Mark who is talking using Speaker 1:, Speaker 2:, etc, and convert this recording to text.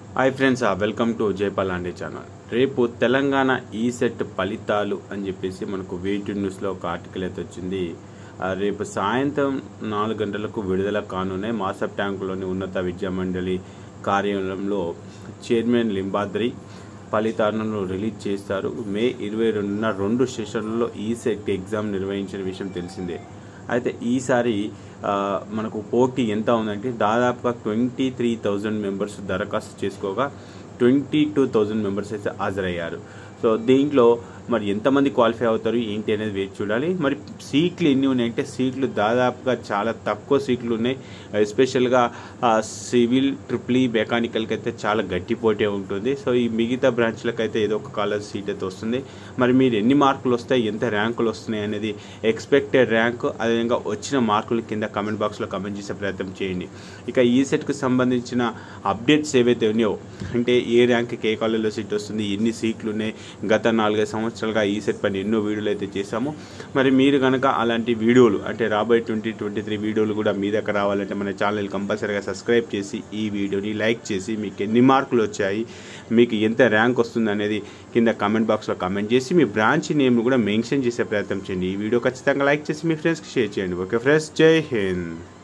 Speaker 1: hi friends welcome to Jaipal Ande channel రేపు తెలంగాణ ఈ set ఫలితాలు అని చెప్పేసి మనకు వెయిట్ న్యూస్లో ఒక ఆర్టికల్ అయితే వచ్చింది ఆ, రేపు సాయంత్రం నాలుగు గంటలకు విడుదల కానున్నాయి మాసప్ ట్యాంకులోని ఉన్నత విద్యా మండలి కార్యాలయంలో చైర్మన్ లింబాద్రి ఫలితాలను రిలీజ్ చేస్తారు మే ఇరవై రెండున రెండు సెషన్లలో ఈ సెట్ ఎగ్జామ్ నిర్వహించిన విషయం తెలిసిందే అయితే ఈసారి ఆ, మనకు పోటీ ఎంత ఉందంటే దాదాపుగా ట్వంటీ త్రీ థౌజండ్ మెంబర్స్ దరఖాస్తు చేసుకోగా ట్వంటీ టూ థౌజండ్ మెంబర్స్ అయితే హాజరయ్యారు సో దీంట్లో మరి ఎంతమంది క్వాలిఫై అవుతారు ఏంటి అనేది వేచి చూడాలి మరి సీట్లు ఎన్ని ఉన్నాయంటే సీట్లు దాదాపుగా చాలా తక్కువ సీట్లు ఉన్నాయి ఎస్పెషల్గా సివిల్ ట్రిపుల్ ఈ మెకానికల్కి అయితే చాలా గట్టి పోటీ ఉంటుంది సో ఈ మిగతా బ్రాంచ్లకు అయితే ఏదో ఒక కాలేజ్ సీట్ అయితే వస్తుంది మరి మీరు ఎన్ని మార్కులు వస్తాయి ఎంత ర్యాంకులు వస్తున్నాయి అనేది ఎక్స్పెక్టెడ్ ర్యాంక్ అదేవిధంగా వచ్చిన మార్కులు కింద కమెంట్ బాక్స్లో కమెంట్ చేసే ప్రయత్నం చేయండి ఇక ఈ సెట్కి సంబంధించిన అప్డేట్స్ ఏవైతే ఉన్నాయో అంటే ఏ ర్యాంక్కి ఏ కాలేజీలో సీట్ వస్తుంది ఎన్ని సీట్లు ఉన్నాయి గత నాలుగైదు సంవత్సరాలుగా ఈ సెట్ పైన ఎన్నో వీడియోలు అయితే చేశాము మరి మీరు కనుక అలాంటి వీడియోలు అంటే రాబోయే ట్వంటీ ట్వంటీ త్రీ వీడియోలు కూడా మీ దగ్గర రావాలంటే మన ఛానల్ కంపల్సరీగా సబ్స్క్రైబ్ చేసి ఈ వీడియోని లైక్ చేసి మీకు ఎన్ని మార్కులు వచ్చాయి మీకు ఎంత ర్యాంక్ వస్తుంది అనేది కింద కామెంట్ బాక్స్లో కామెంట్ చేసి మీ బ్రాంచ్ నేమ్ కూడా మెన్షన్ చేసే ప్రయత్నం చేయండి ఈ వీడియో ఖచ్చితంగా లైక్ చేసి మీ ఫ్రెండ్స్కి షేర్ చేయండి ఓకే ఫ్రెండ్స్ జై హింద్